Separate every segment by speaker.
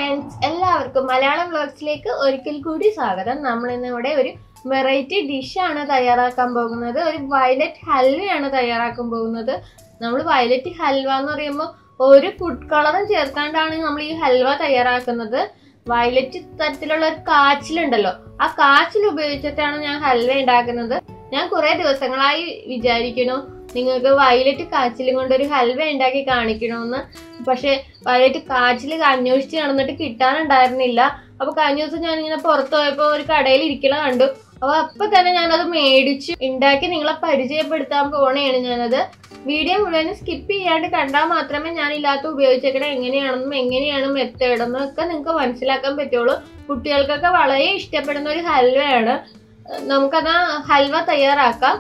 Speaker 1: friends എല്ലാവർക്കും മലയാളം വ്ലോഗ്സിലേക്ക് ഒരിക്കൽ കൂടി സ്വാഗതം നമ്മൾ ഇന്ന് ഇവിടെ ഒരു വെറൈറ്റി ഡിഷാണ് തയ്യാറാക്കാൻ പോകുന്നത് ഒരു വയലറ്റ് ഹൽവയാണ് തയ്യാറാക്കാൻ പോകുന്നത് നമ്മൾ വയലറ്റ് ഹൽവ എന്ന് പറയുമ്പോൾ ഒരു ഫുഡ് കളറും ചേർക്കാണ്ടാണ് നമ്മൾ ഈ ഹൽവ തയ്യാറാക്കുന്നത് വയലറ്റ് തരത്തിലുള്ള ഒരു കാച്ചിലുണ്ടല്ലോ ആ കാച്ചിൽ ഉപയോഗിച്ചിട്ടാണ് ഞാൻ ഹൽവ ഉണ്ടാക്കുന്നത് ഞാൻ കുറെ ദിവസങ്ങളായി വിചാരിക്കണു നിങ്ങൾക്ക് വയലറ്റ് കാച്ചിലും കൊണ്ട് ഒരു ഹൽവ ഉണ്ടാക്കി കാണിക്കണമെന്ന് പക്ഷെ വയലറ്റ് കാച്ചിൽ അന്വേഷിച്ച് നടന്നിട്ട് കിട്ടാനുണ്ടായിരുന്നില്ല അപ്പൊ കഴിഞ്ഞ ദിവസം ഞാൻ ഇങ്ങനെ പുറത്തു പോയപ്പോ ഒരു കടയിൽ ഇരിക്കണ കണ്ടു അപ്പൊ അപ്പൊ തന്നെ ഞാനത് മേടിച്ച് ഉണ്ടാക്കി നിങ്ങളെ പരിചയപ്പെടുത്താൻ പോണേണ് ഞാനത് വീഡിയോ മുഴുവൻ സ്കിപ്പ് ചെയ്യാണ്ട് കണ്ടാൽ മാത്രമേ ഞാൻ ഇല്ലാത്ത ഉപയോഗിച്ചേക്കണ എങ്ങനെയാണെന്നും എങ്ങനെയാണ് മെത്തേഡെന്നും ഒക്കെ നിങ്ങൾക്ക് മനസ്സിലാക്കാൻ പറ്റുള്ളൂ കുട്ടികൾക്കൊക്കെ വളരെ ഇഷ്ടപ്പെടുന്ന ഒരു ഹൽവയാണ് നമുക്കത് ഹൽവ തയ്യാറാക്കാം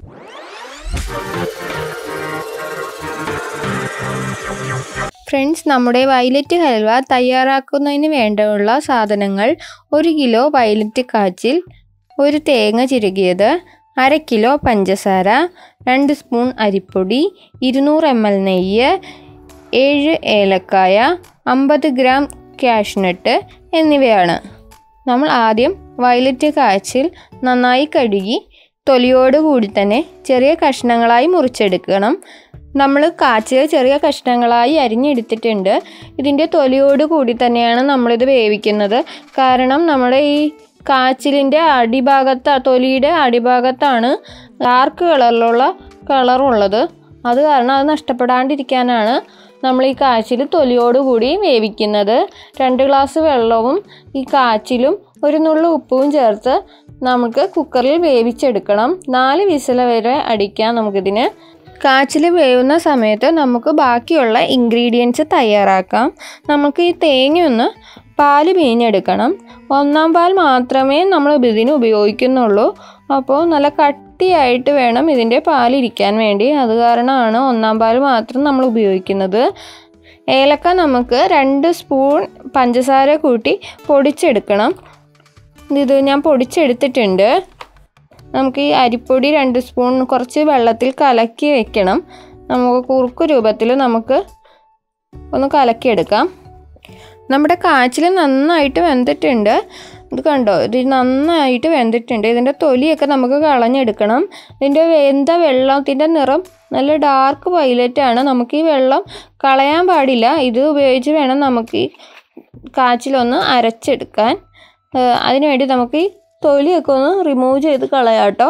Speaker 2: ഫ്രണ്ട്സ് നമ്മുടെ വയലറ്റ് ഹൽവ തയ്യാറാക്കുന്നതിന് വേണ്ടിയുള്ള സാധനങ്ങൾ ഒരു കിലോ വയലറ്റ് കാച്ചിൽ ഒരു തേങ്ങ ചിരുകിയത് അര കിലോ പഞ്ചസാര രണ്ട് സ്പൂൺ അരിപ്പൊടി ഇരുന്നൂറ് എം എൽ നെയ്യ് ഏഴ് ഏലക്കായ അമ്പത് ഗ്രാം കാഷ്നട്ട് എന്നിവയാണ് നമ്മൾ ആദ്യം വയലറ്റ് കാച്ചിൽ നന്നായി കഴുകി തൊലിയോട് കൂടി തന്നെ ചെറിയ കഷ്ണങ്ങളായി മുറിച്ചെടുക്കണം നമ്മൾ കാച്ചിൽ ചെറിയ കഷ്ണങ്ങളായി അരിഞ്ഞെടുത്തിട്ടുണ്ട് ഇതിൻ്റെ തൊലിയോട് കൂടി തന്നെയാണ് നമ്മളിത് വേവിക്കുന്നത് കാരണം നമ്മുടെ ഈ കാച്ചിലിൻ്റെ അടിഭാഗത്ത് തൊലിയുടെ അടിഭാഗത്താണ് ഡാർക്ക് കളറിലുള്ള കളറുള്ളത് അത് കാരണം അത് നഷ്ടപ്പെടാണ്ടിരിക്കാനാണ് നമ്മൾ ഈ കാച്ചിൽ തൊലിയോട് കൂടി വേവിക്കുന്നത് രണ്ട് ഗ്ലാസ് വെള്ളവും ഈ കാച്ചിലും ഒരു നുള്ളു ഉപ്പും ചേർത്ത് നമുക്ക് കുക്കറിൽ വേവിച്ചെടുക്കണം നാല് വിസില വരെ അടിക്കാം നമുക്കിതിന് കാച്ചിൽ വേവുന്ന സമയത്ത് നമുക്ക് ബാക്കിയുള്ള ഇൻഗ്രീഡിയൻസ് തയ്യാറാക്കാം നമുക്ക് ഈ തേങ്ങയൊന്ന് പാല് പിഴിഞ്ഞെടുക്കണം ഒന്നാം പാൽ മാത്രമേ നമ്മൾ ഇതിന് ഉപയോഗിക്കുന്നുള്ളൂ അപ്പോൾ നല്ല കട്ടിയായിട്ട് വേണം ഇതിൻ്റെ പാലിരിക്കാൻ വേണ്ടി അത് കാരണമാണ് ഒന്നാം പാൽ മാത്രം നമ്മൾ ഉപയോഗിക്കുന്നത് ഏലക്ക നമുക്ക് രണ്ട് സ്പൂൺ പഞ്ചസാര കൂട്ടി പൊടിച്ചെടുക്കണം ഇത് ഞാൻ പൊടിച്ചെടുത്തിട്ടുണ്ട് നമുക്ക് ഈ അരിപ്പൊടി രണ്ട് സ്പൂൺ കുറച്ച് വെള്ളത്തിൽ കലക്കി വെക്കണം നമുക്ക് കുറുക്ക് രൂപത്തിൽ നമുക്ക് ഒന്ന് കലക്കിയെടുക്കാം നമ്മുടെ കാച്ചിൽ നന്നായിട്ട് വെന്തിട്ടുണ്ട് ഇത് കണ്ടോ ഇത് നന്നായിട്ട് വെന്തിട്ടുണ്ട് ഇതിൻ്റെ തൊലിയൊക്കെ നമുക്ക് കളഞ്ഞെടുക്കണം ഇതിൻ്റെ വെന്ത വെള്ളത്തിൻ്റെ നിറം നല്ല ഡാർക്ക് വയലറ്റ് ആണ് നമുക്ക് ഈ വെള്ളം കളയാൻ പാടില്ല ഇത് ഉപയോഗിച്ച് വേണം നമുക്ക് ഈ കാച്ചിലൊന്ന് അരച്ചെടുക്കാൻ അതിനുവേണ്ടി നമുക്ക് ഈ തൊലിയൊക്കെ ഒന്ന് റിമൂവ് ചെയ്ത് കളയാം കേട്ടോ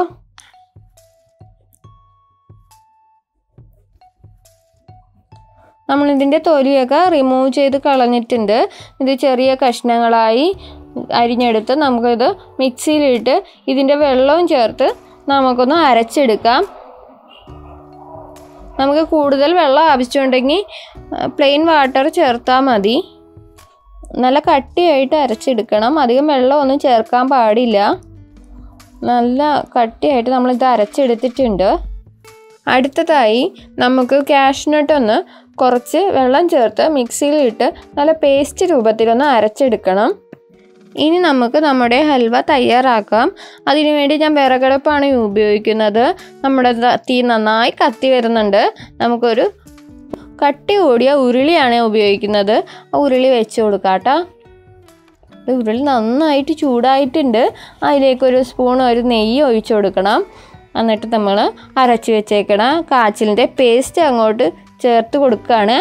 Speaker 2: നമ്മളിതിൻ്റെ തൊലിയൊക്കെ റിമൂവ് ചെയ്ത് കളഞ്ഞിട്ടുണ്ട് ഇത് ചെറിയ കഷ്ണങ്ങളായി അരിഞ്ഞെടുത്ത് നമുക്കിത് മിക്സിയിലിട്ട് ഇതിൻ്റെ വെള്ളവും ചേർത്ത് നമുക്കൊന്ന് അരച്ചെടുക്കാം നമുക്ക് കൂടുതൽ വെള്ളം ആവശ്യമുണ്ടെങ്കിൽ പ്ലെയിൻ വാട്ടർ ചേർത്താൽ മതി നല്ല കട്ടിയായിട്ട് അരച്ചെടുക്കണം അധികം വെള്ളമൊന്നും ചേർക്കാൻ പാടില്ല നല്ല കട്ടിയായിട്ട് നമ്മളിത് അരച്ചെടുത്തിട്ടുണ്ട് അടുത്തതായി നമുക്ക് കാഷ്നട്ട് ഒന്ന് കുറച്ച് വെള്ളം ചേർത്ത് മിക്സിയിലിട്ട് നല്ല പേസ്റ്റ് രൂപത്തിലൊന്ന് അരച്ചെടുക്കണം ഇനി നമുക്ക് നമ്മുടെ ഹൽവ തയ്യാറാക്കാം അതിനുവേണ്ടി ഞാൻ വിറകടുപ്പാണ് ഉപയോഗിക്കുന്നത് നമ്മുടെ തീ നന്നായി കത്തി വരുന്നുണ്ട് നമുക്കൊരു കട്ടി കൂടിയ ഉരുളിയാണ് ഉപയോഗിക്കുന്നത് ആ ഉരുളി വെച്ച് കൊടുക്കാം കേട്ടോ ഉരുളി നന്നായിട്ട് ചൂടായിട്ടുണ്ട് അതിലേക്കൊരു സ്പൂൺ ഒരു നെയ്യ് ഒഴിച്ചു കൊടുക്കണം എന്നിട്ട് നമ്മൾ അരച്ച് വെച്ചേക്കണ കാച്ചിലിൻ്റെ പേസ്റ്റ് അങ്ങോട്ട് ചേർത്ത് കൊടുക്കുകയാണ്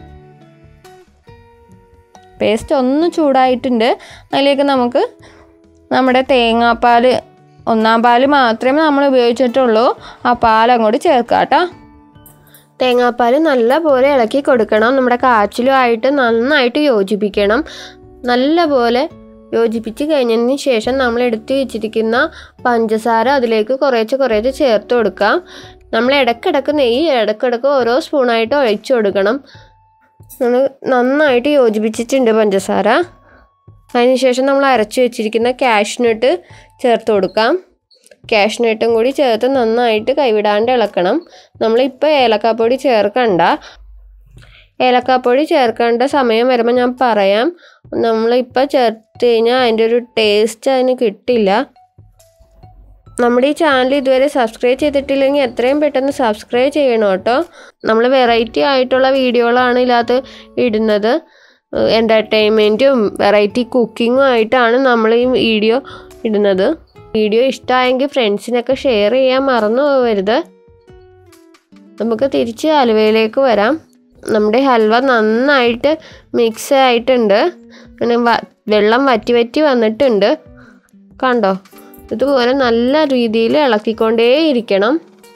Speaker 2: പേസ്റ്റ് ഒന്ന് ചൂടായിട്ടുണ്ട് അതിലേക്ക് നമുക്ക് നമ്മുടെ തേങ്ങാപ്പാൽ ഒന്നാം പാൽ മാത്രമേ നമ്മൾ ഉപയോഗിച്ചിട്ടുള്ളൂ ആ പാൽ അങ്ങോട്ട് ചേർക്കാം കേട്ടോ
Speaker 1: തേങ്ങാപ്പാൽ നല്ല പോലെ ഇളക്കി കൊടുക്കണം നമ്മുടെ കാച്ചിലുമായിട്ട് നന്നായിട്ട് യോജിപ്പിക്കണം നല്ല പോലെ യോജിപ്പിച്ച് കഴിഞ്ഞതിന് ശേഷം നമ്മൾ എടുത്ത് വെച്ചിരിക്കുന്ന പഞ്ചസാര അതിലേക്ക് കുറേശ്ശെ കുറേശ്ശെ ചേർത്ത് കൊടുക്കാം നമ്മൾ ഇടയ്ക്കിടയ്ക്ക് നെയ്യ് ഇടയ്ക്കിടയ്ക്ക് ഓരോ സ്പൂണായിട്ട് ഒഴിച്ചു കൊടുക്കണം നമ്മൾ നന്നായിട്ട് യോജിപ്പിച്ചിട്ടുണ്ട് പഞ്ചസാര അതിനുശേഷം നമ്മൾ അരച്ച് വെച്ചിരിക്കുന്ന കാഷ്നട്ട് ചേർത്ത് കൊടുക്കാം കാഷ്നട്ടും കൂടി ചേർത്ത് നന്നായിട്ട് കൈവിടാണ്ട് ഇളക്കണം നമ്മളിപ്പോൾ ഏലക്കാപ്പൊടി ചേർക്കണ്ട ഏലക്കാപ്പൊടി ചേർക്കേണ്ട സമയം വരുമ്പോൾ ഞാൻ പറയാം നമ്മളിപ്പോൾ ചേർത്ത് കഴിഞ്ഞാൽ അതിൻ്റെ ഒരു ടേസ്റ്റ് അതിന് കിട്ടില്ല നമ്മുടെ ഈ ചാനൽ ഇതുവരെ സബ്സ്ക്രൈബ് ചെയ്തിട്ടില്ലെങ്കിൽ എത്രയും പെട്ടെന്ന് സബ്സ്ക്രൈബ് ചെയ്യണം കേട്ടോ നമ്മൾ വെറൈറ്റി ആയിട്ടുള്ള വീഡിയോകളാണ് ഇതിനകത്ത് ഇടുന്നത് എൻ്റർടൈൻമെൻറ്റും വെറൈറ്റി കുക്കിങ്ങും ആയിട്ടാണ് നമ്മൾ ഈ വീഡിയോ ഇടുന്നത് വീഡിയോ ഇഷ്ടമായെങ്കിൽ ഫ്രണ്ട്സിനൊക്കെ ഷെയർ ചെയ്യാൻ മറന്നു പോകരുത് നമുക്ക് തിരിച്ച് ഹൽവയിലേക്ക് വരാം നമ്മുടെ ഹൽവ നന്നായിട്ട് മിക്സ് ആയിട്ടുണ്ട് അങ്ങനെ വ വെള്ളം വറ്റി വറ്റി വന്നിട്ടുണ്ട് കണ്ടോ ഇതുപോലെ നല്ല രീതിയിൽ ഇളക്കിക്കൊണ്ടേ ഇരിക്കണം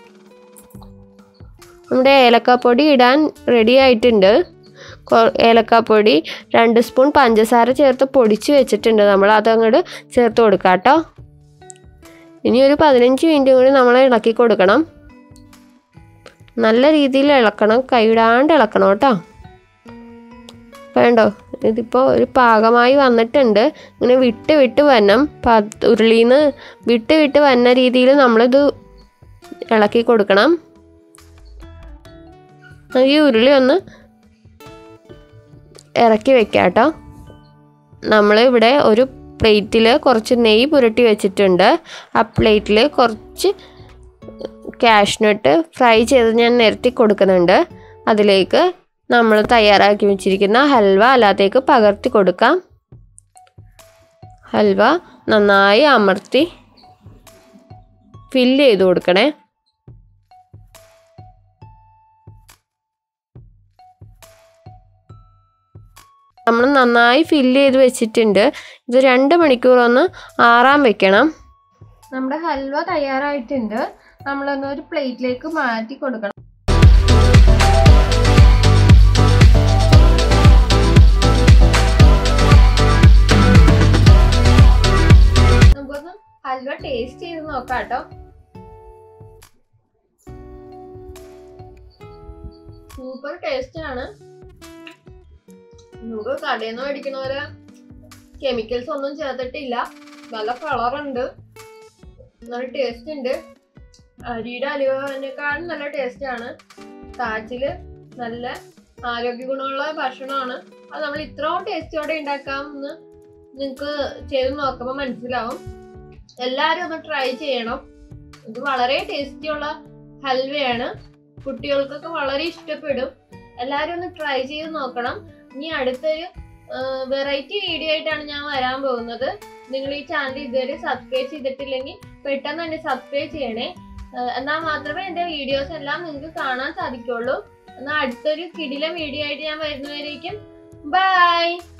Speaker 1: നമ്മുടെ ഏലക്കാപ്പൊടി ഇടാൻ റെഡി ആയിട്ടുണ്ട് കൊ- ഏലക്കാപ്പൊടി രണ്ട് സ്പൂൺ പഞ്ചസാര ചേർത്ത് പൊടിച്ച് വെച്ചിട്ടുണ്ട് നമ്മൾ അതങ്ങോട്ട് ചേർത്ത് കൊടുക്കാം കേട്ടോ ഇനി ഒരു പതിനഞ്ച് മിനിറ്റ് കൂടി നമ്മൾ ഇളക്കി കൊടുക്കണം നല്ല രീതിയിൽ ഇളക്കണം കൈവിടാണ്ട് ഇളക്കണം കേട്ടോ വേണ്ടോ ഇതിപ്പോൾ ഒരു പാകമായി വന്നിട്ടുണ്ട് ഇങ്ങനെ വിട്ട് വിട്ട് വരണം ഉരുളിയിൽ നിന്ന് വിട്ട് വിട്ട് വന്ന രീതിയിൽ നമ്മളിത് ഇളക്കി കൊടുക്കണം ഈ ഉരുളി ഒന്ന് ഇറക്കി വെക്കാം കേട്ടോ നമ്മൾ ഇവിടെ ഒരു പ്ലേറ്റിൽ കുറച്ച് നെയ്യ് പുരട്ടി വെച്ചിട്ടുണ്ട് ആ പ്ലേറ്റിൽ കുറച്ച് കാഷ്നട്ട് ഫ്രൈ ചെയ്ത് ഞാൻ നിരത്തി കൊടുക്കുന്നുണ്ട് അതിലേക്ക് നമ്മൾ തയ്യാറാക്കി വെച്ചിരിക്കുന്ന ഹൽവ അല്ലാത്തേക്ക് പകർത്തി കൊടുക്കാം ഹൽവ നന്നായി അമർത്തി ഫില്ല് ചെയ്ത് കൊടുക്കണേ നമ്മൾ നന്നായി ഫില്ല് ചെയ്ത് വെച്ചിട്ടുണ്ട് ഇത് രണ്ട് മണിക്കൂർ ഒന്ന് ആറാൻ വെക്കണം നമ്മുടെ ഹൽവ തയ്യാറായിട്ടുണ്ട് നമ്മളൊന്ന് ഒരു പ്ലേറ്റിലേക്ക് മാറ്റി കൊടുക്കണം നമുക്കൊന്ന് ഹൽവ ടേസ്റ്റ് ചെയ്ത് നോക്കാം കേട്ടോ സൂപ്പർ ടേസ്റ്റ് ആണ് നമുക്ക് കടയിൽ നിന്ന് മേടിക്കണ പോലെ കെമിക്കൽസ് ഒന്നും ചേർത്തിട്ടില്ല നല്ല കളറുണ്ട് നല്ല ടേസ്റ്റ് ഉണ്ട് അരിയുടെ അലുവനേക്കാളും നല്ല ടേസ്റ്റ് ആണ് കാച്ചില് നല്ല ആരോഗ്യ ഗുണമുള്ള ഭക്ഷണമാണ് അത് നമ്മൾ ഇത്രയും ടേസ്റ്റോടെ ഉണ്ടാക്കാമെന്ന് നിങ്ങൾക്ക് ചെയ്ത് നോക്കുമ്പോൾ മനസ്സിലാവും എല്ലാവരും ഒന്ന് ട്രൈ ചെയ്യണം ഇത് വളരെ ടേസ്റ്റിയുള്ള ഹൽവയാണ് കുട്ടികൾക്കൊക്കെ വളരെ ഇഷ്ടപ്പെടും എല്ലാവരും ഒന്ന് ട്രൈ ചെയ്ത് നോക്കണം ഇനി അടുത്തൊരു വെറൈറ്റി വീഡിയോ ആയിട്ടാണ് ഞാൻ വരാൻ പോകുന്നത് നിങ്ങൾ ഈ ചാനൽ ഇതുവരെ സബ്സ്ക്രൈബ് ചെയ്തിട്ടില്ലെങ്കിൽ പെട്ടെന്ന് തന്നെ സബ്സ്ക്രൈബ് ചെയ്യണേ ഏഹ് എന്നാൽ മാത്രമേ എൻ്റെ വീഡിയോസ് എല്ലാം നിങ്ങൾക്ക് കാണാൻ സാധിക്കുള്ളൂ എന്നാൽ അടുത്തൊരു കിടിലം വീഡിയോ ആയിട്ട് ഞാൻ വരുന്നവരേക്കും ബൈ